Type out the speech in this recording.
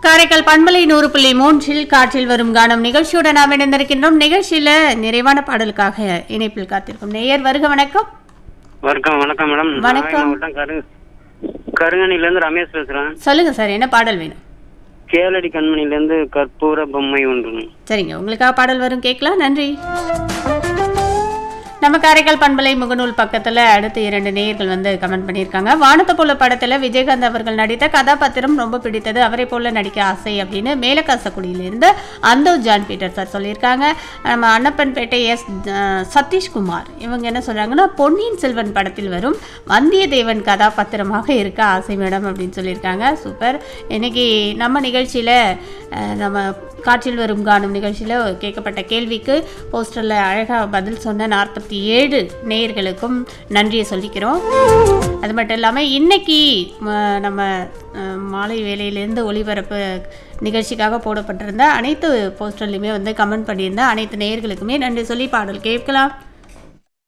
காரைக்கால் பண்பலை நூறு புள்ளி மூன்றில் காற்றில் வரும் கானம் நிகழ்ச்சியோட நாம் இணைந்திருக்கின்றோம் நிகழ்ச்சியில நிறைவான பாடலுக்காக இணைப்பில் காத்திருக்கும் நேயர் வருக வணக்கம் வணக்கம் வணக்கம் மேடம் வணக்கம். மாவட்டம் கரு கருங்கணில இருந்து ரமேஷ் பேசுறேன் சொல்லுங்க சார் என்ன பாடல் வேணும் கேளடி கண்மணில இருந்து கற்பூர பொம்மை ஒன்று சரிங்க உங்களுக்காக பாடல் வரும் கேட்கலாம் நன்றி நம்ம காரைக்கால் பண்பலை முகநூல் பக்கத்தில் அடுத்து இரண்டு நேயர்கள் வந்து கமெண்ட் பண்ணியிருக்காங்க வானத்தை போல படத்தில் விஜயகாந்த் அவர்கள் நடித்த கதாபாத்திரம் ரொம்ப பிடித்தது அவரை போல நடிக்க ஆசை அப்படின்னு மேலக்காசக்குடியிலிருந்து அந்தோ ஜான் பீட்டர் சார் சொல்லியிருக்காங்க நம்ம அன்னப்பன்பேட்டை எஸ் அஹ், சதீஷ்குமார் இவங்க என்ன சொல்கிறாங்கன்னா பொன்னியின் செல்வன் படத்தில் வரும் வந்தியத்தேவன் கதாபாத்திரமாக இருக்க ஆசை மேடம் அப்படின்னு சொல்லியிருக்காங்க சூப்பர் இன்னைக்கு நம்ம நிகழ்ச்சியில் நம்ம காற்றில் வரும் காணும் நிகழ்ச்சியில் கேட்கப்பட்ட கேள்விக்கு போஸ்டரில் அழகாக பதில் சொன்ன நாற்பத்தி ஏழு நேயர்களுக்கும் நன்றியை சொல்லிக்கிறோம் அது மட்டும் இல்லாமல் இன்னைக்கு ம- நம்ம அஹ், மாலை வேலையிலேருந்து ஒளிபரப்பு நிகழ்ச்சிக்காக போடப்பட்டிருந்த அனைத்து போஸ்டர்லையுமே வந்து கமெண்ட் பண்ணியிருந்த அனைத்து நேயர்களுக்குமே நன்றி சொல்லி பாடல் கேட்கலாம்